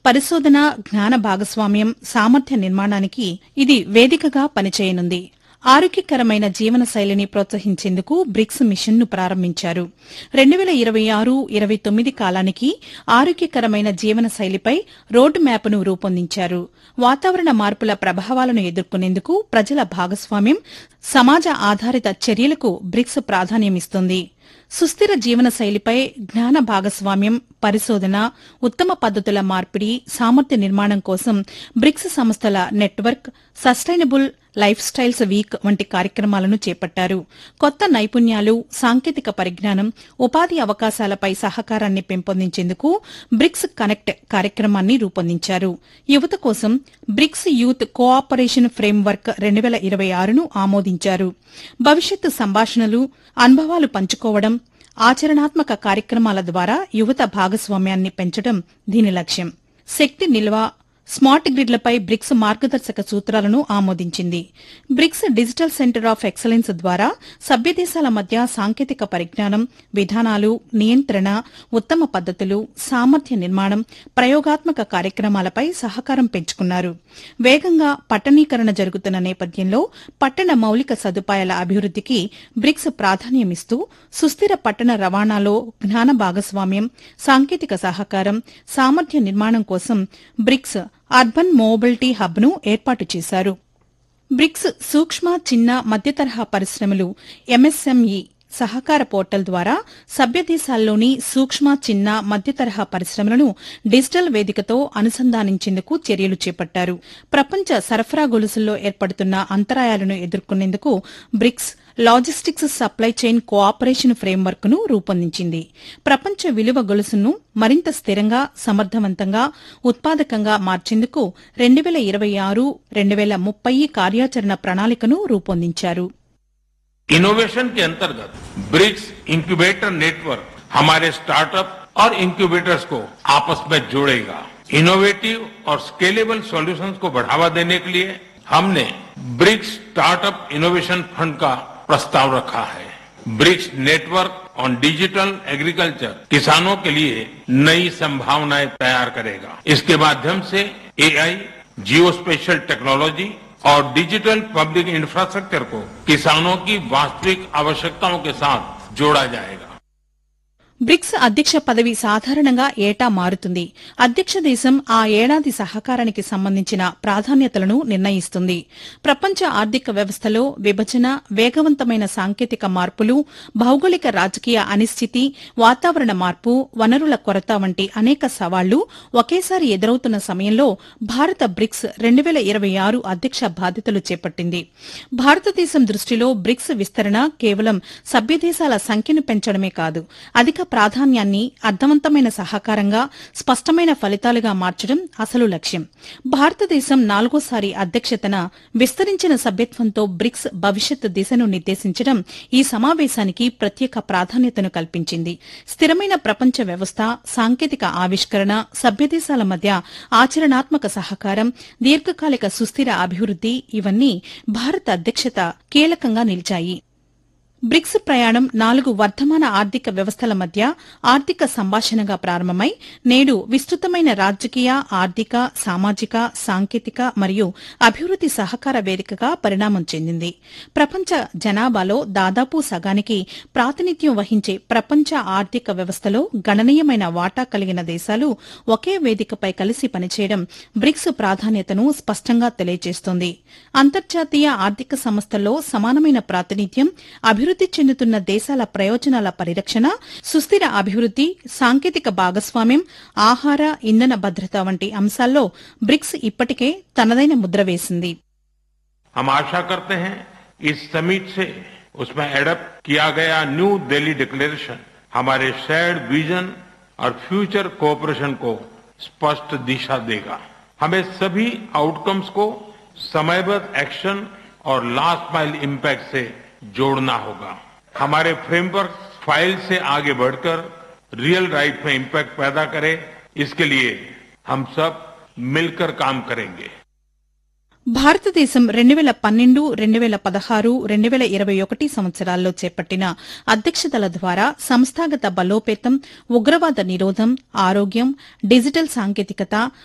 పరిశోధన జ్ఞాన భాగస్వామ్యం సామర్థ్య నిర్మాణానికి ఇది వేదికగా పనిచేయనుంది ఆరోగ్యకరమైన జీవన శైలిని ప్రోత్సహించేందుకు బ్రిక్స్ మిషన్ ను ప్రారంభించారు రెండు వేల ఇరవై ఆరు ఇరవై తొమ్మిది కాలానికి ఆరోగ్యకరమైన జీవన శైలిపై రోడ్ మ్యాప్ను రూపొందించారు వాతావరణ మార్పుల ప్రభావాలను ఎదుర్కొనేందుకు ప్రజల భాగస్వామ్యం సమాజ ఆధారిత చర్యలకు బ్రిక్స్ ప్రాధాన్యమిస్తుంది సుస్థిర జీవన శైలిపై జ్ఞాన భాగస్వామ్యం పరిశోధన ఉత్తమ పద్దతుల మార్పిడి సామర్థ్య నిర్మాణం కోసం బ్రిక్స్ సంస్థల network sustainable lifestyles week వంటి కార్యక్రమాలను చేపట్టారు కొత్త నైపుణ్యాలు సాంకేతిక పరిజ్ఞానం ఉపాధి అవకాశాలపై సహకారాన్ని పెంపొందించేందుకు బ్రిక్స్ కనెక్ట్ కార్యక్రమాన్ని రూపొందించారు యువత కోసం బ్రిక్స్ యూత్ కోఆపరేషన్ ఫ్రేమ్వర్క్ రెండు వేల ఇరవై ఆరును ఆమోదించారు భవిష్యత్తు సంభాషణలు అనుభవాలు పంచుకోవడం ఆచరణాత్మక కార్యక్రమాల ద్వారా యువత భాగస్వామ్యాన్ని పెంచడం దీని లక్ష్యం శక్తి నిల్వ స్మార్ట్ గ్రిడ్లపై బ్రిక్స్ మార్గదర్శక సూత్రాలను ఆమోదించింది BRICS digital centre of excellence ద్వారా సభ్యదేశాల మధ్య సాంకేతిక పరిజ్ఞానం విధానాలు నియంత్రణ ఉత్తమ పద్దతులు సామర్థ్య నిర్మాణం ప్రయోగాత్మక కార్యక్రమాలపై సహకారం పెంచుకున్నారు వేగంగా పట్టణీకరణ జరుగుతున్న నేపథ్యంలో పట్టణ మౌలిక సదుపాయాల అభివృద్దికి బ్రిక్స్ ప్రాధాన్యమిస్తూ సుస్థిర పట్టణ రవాణాలో జ్ఞాన భాగస్వామ్యం సాంకేతిక సహకారం సామర్థ్య నిర్మాణం కోసం బ్రిక్స్ అర్బన్ మోబిలిటీ హబ్ను ఏర్పాటు చేశారు బ్రిక్స్ సూక్ష్మ చిన్న మధ్యతరహా పరిశ్రమలు ఎంఎస్ఎంఈ సహకార పోర్టల్ ద్వారా సభ్య దేశాల్లోని సూక్ష్మ చిన్న మధ్యతరహా పరిశ్రమలను డిజిటల్ వేదికతో అనుసంధానించేందుకు చర్యలు చేపట్టారు ప్రపంచ సరఫరా గొలుసుల్లో ఏర్పడుతున్న అంతరాయాలను ఎదుర్కొనేందుకు BRICS logistics supply chain cooperation framework ను రూపొందించింది ప్రపంచ విలువ గొలుసును మరింత స్థిరంగా సమర్థవంతంగా ఉత్పాదకంగా మార్చేందుకు రెండు వేల ఇరవై ఆరు రెండు వేల ముప్పై కార్యాచరణ ప్రణాళికను రూపొందించారు इनोवेशन के अंतर्गत ब्रिक्स इंक्यूबेटर नेटवर्क हमारे स्टार्टअप और इंक्यूबेटर्स को आपस में जोड़ेगा इनोवेटिव और स्केलेबल सॉल्यूशंस को बढ़ावा देने के लिए हमने ब्रिक्स स्टार्टअप इनोवेशन फंड का प्रस्ताव रखा है BRICS network on digital agriculture किसानों के लिए नई संभावनाएं तैयार करेगा इसके माध्यम से एआई जियो स्पेशल टेक्नोलॉजी और डिजिटल पब्लिक इंफ्रास्ट्रक्चर को किसानों की वास्तविक आवश्यकताओं के साथ जोड़ा जाएगा బ్రిక్స్ అధ్యక్ష పదవి సాధారణంగా ఏటా మారుతుంది అధ్యక్ష దేశం ఆ ఏడాది సహకారానికి సంబంధించిన ప్రాధాన్యతలను నిర్ణయిస్తుంది ప్రపంచ ఆర్థిక వ్యవస్థలో విభజన వేగవంతమైన సాంకేతిక మార్పులు భౌగోళిక రాజకీయ అనిశ్చితి వాతావరణ మార్పు వనరుల కొరత వంటి అనేక సవాళ్లు ఒకేసారి ఎదురవుతున్న సమయంలో భారత బ్రిక్స్ రెండు వేల ఇరవై ఆరు అధ్యక్ష బాధ్యతలు చేపట్టింది భారతదేశం దృష్టిలో బ్రిక్స్ విస్తరణ కేవలం సభ్యదేశాల సంఖ్యను పెంచడమే కాదు అధిక ప్రాధాన్యాన్ని అర్థవంతమైన సహకారంగా స్పష్టమైన ఫలితాలుగా మార్చడం అసలు లక్ష్యం భారతదేశం నాలుగోసారి అధ్యక్షతన విస్తరించిన సభ్యత్వంతో బ్రిక్స్ భవిష్యత్ దిశను నిర్దేశించడం ఈ సమావేశానికి ప్రత్యేక ప్రాధాన్యతను కల్పించింది స్థిరమైన ప్రపంచ వ్యవస్థ సాంకేతిక ఆవిష్కరణ సభ్యదేశాల మధ్య ఆచరణాత్మక సహకారం దీర్ఘకాలిక సుస్థిర అభివృద్ది ఇవన్నీ భారత అధ్యక్షత కీలకంగా నిలిచాయి బ్రిక్స్ ప్రయాణం నాలుగు వర్ధమాన ఆర్థిక వ్యవస్థల మధ్య ఆర్థిక సంభాషణగా ప్రారంభమై నేడు విస్తృతమైన రాజకీయ ఆర్థిక సామాజిక సాంకేతిక మరియు అభివృద్ది సహకార వేదికగా పరిణామం చెందింది ప్రపంచ జనాభాలో దాదాపు సగానికి ప్రాతినిధ్యం వహించే ప్రపంచ ఆర్థిక వ్యవస్థలో గణనీయమైన వాటా కలిగిన దేశాలు ఒకే వేదికపై కలిసి పనిచేయడం బ్రిక్స్ ప్రాధాన్యతను స్పష్టంగా తెలియజేస్తోంది అంతర్జాతీయ ఆర్థిక సంస్థల్లో సమానమైన ప్రాతినిధ్యం అభివృద్ది చెందుతున్న దేశాల ప్రయోజనాల పరిరక్షణ సుస్థిర అభివృద్ది సాంకేతిక భాగస్వామ్యం ఆహార ఇంధన భద్రత వంటి అంశాల్లో బ్రిక్స్ ఇప్పటికే తనదైన ముద్ర వేసింది हम आशा करते हैं इस समिट से उसमें एडप्ट किया गया न्यू दिल्ली डिक्लेरेशन हमारे शेयर्ड विजन और फ्यूचर कोऑपरेशन को स्पष्ट दिशा देगा हमें सभी आउटकम्स को समयबद्ध एक्शन और लास्ट माइल इम्पैक्ट से जोड़ना होगा हमारे फ्रेमवर्क फाइल से आगे बढ़कर रियल राइट में इम्पैक्ट पैदा करे इसके लिए हम सब मिलकर काम करेंगे భారతదేశం రెండు వేల పన్నెండు రెండు వేల పదహారు రెండు వేల ఇరవై ఒకటి సంవత్సరాల్లో చేపట్టిన అధ్యక్షతల ద్వారా సంస్థాగత బలోపేతం ఉగ్రవాద నిరోధం ఆరోగ్యం డిజిటల్ సాంకేతికత